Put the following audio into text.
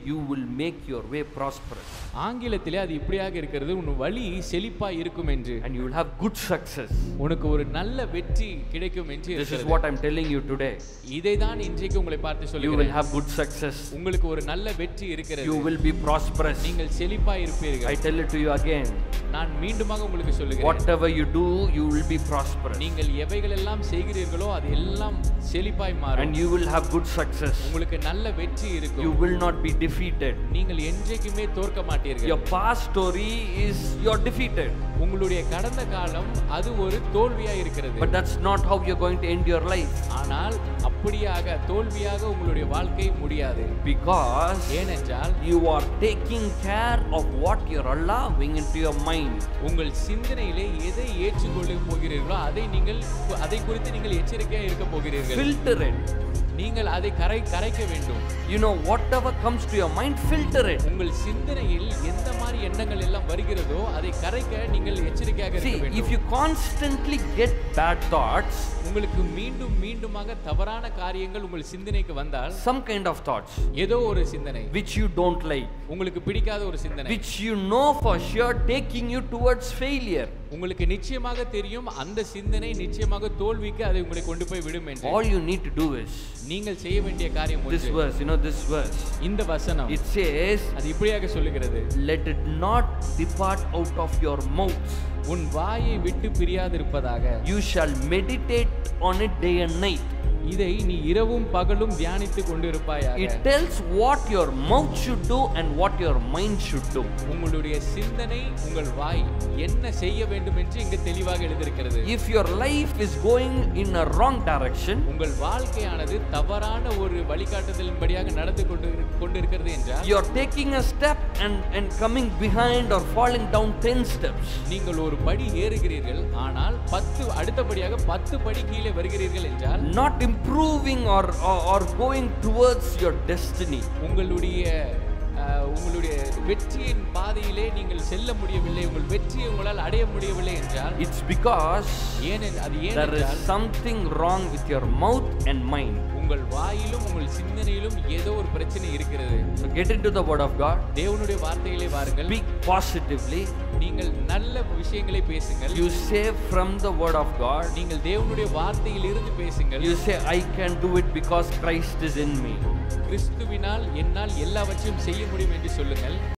you will make your way prosperous ஆங்கிலத்திலே அது இப்படியாக இருக்கிறது உன் வழி செழிப்பாய் இருக்கும் என்று and you will have good success. உனக்கு ஒரு நல்ல வெற்றி கிடைக்கும் என்று This is இருக்கிறது. what I'm telling you today. இதை தான் இன்றைக்கு உங்களை பார்த்து You will சொல்லுகிறேன் have good success. உங்களுக்கு ஒரு நல்ல வெற்றி இருக்கிறது You will be prosperous. நீங்கள் செழிப்பாய் I இருப்பீர்கள் tell it to you again. நான் மீண்டுமாக உங்களுக்கு சொல்லுகிறேன் Whatever you do, you will be prosperous. நீங்கள் எவைகள் எல்லாம் செய்கிறீர்களோ அது எல்லாம் செழிப்பாய் மாறும் And you will have good success. உங்களுக்கு நல்ல வெற்றி You இருக்கும் will not be defeated. நீங்கள் என்றைக்குமே தோற்க மாட்டீர்கள் Your past story is you're defeated. உங்களுடைய கடந்த காலம் அது ஒரு தோல்வியா இருக்கிறது But that's not how you're going to end your life. ஆனால் அப்படியாக தோல்வியாக உங்களுடைய வாழ்க்கை முடியாது Because ஏனென்றால் you are taking care of what you're allowing into your mind. உங்கள் சிந்தனையிலே எதை ஏற்றுக்கொள்ள போகிறீர்களோ அதை நீங்கள் அதை குறித்து நீங்கள் எச்சரிக்கையாக இருக்க போகிறீர்கள் Filter it. நீங்கள் அதை கரை கரைக்க வேண்டும் You know, whatever comes to your mind, filter it. உங்கள் சிந்தனையில் எந்த மாதிரி எண்ணங்கள் எல்லாம் வருகிறதோ அதை கரைக்க நீங்கள் எச்சரிக்கையாக See, இருக்க if வேண்டும் you constantly get bad thoughts, உங்களுக்கு மீண்டும் மீண்டுமாக தவறான காரியங்கள் உங்கள் சிந்தனைக்கு வந்தால் some kind of thoughts ஏதோ ஒரு சிந்தனை which you don't like, உங்களுக்கு பிடிக்காத ஒரு சிந்தனை which you know for sure taking you towards failure, உங்களுக்கு நிச்சயமாக தெரியும் அந்த சிந்தனை நிச்சயமாக தோல்விக்கு அதை உங்களை கொண்டு போய் விடும் என்று all you need to do is நீங்கள் செய்ய வேண்டிய காரியம் this ஒன்று. verse, you know, this verse. இந்த வசனம் It says, அது இப்படியாக சொல்லுகிறது Let it not depart out of your mouth. உன் வாயை விட்டு பிரியாதிருப்பதாக You shall meditate on it day and night. இதை நீ இரவும் பகலும் தியானித்துக் கொண்டிருப்பாயாக It tells what your mouth should do and what your mind should do. உங்களுடைய சிந்தனை உங்கள் வாய் என்ன செய்ய வேண்டும் என்று இங்கு தெளிவாக எழுதியிருக்கிறது If your life is going in a wrong direction, உங்கள் வாழ்க்கையானது தவறான ஒரு வழிகாட்டுதலின்படியாக நடந்து கொண்டு கொண்டிருக்கிறது என்றால் you're taking a step and, and coming behind or falling down 10 steps. நீங்கள் ஒரு படி ஏறுகிறீர்கள் ஆனால் பத்து அடுத்தபடியாக பத்து படி கீழே வருகிறீர்கள் என்றால் Not improving or, or, or going towards your destiny. உங்களுடைய அஹ், உங்களுடைய வெற்றியின் பாதையிலே நீங்கள் செல்ல முடியவில்லை உங்கள் வெற்றியை உங்களால் அடைய முடியவில்லை என்றால் It's because ஏனென் அது there is ஏனென்றால் something wrong with your mouth and mind. உங்கள் வாயிலும் உங்கள் சிந்தனையிலும் ஏதோ ஒரு பிரச்சனை இருக்கிறது So get into the Word of God, தேவனுடைய வார்த்தையிலே வாருங்கள் speak positively. நீங்கள் நல்ல விஷயங்களை பேசுங்கள் You say from the Word of God, நீங்கள் தேவனுடைய வார்த்தையில் இருந்து பேசுங்கள் you say, I can do it because Christ is in me. கிறிஸ்துவினால் என்னால் எல்லாவற்றையும் செய்ய முடியும் என்று சொல்லுங்கள்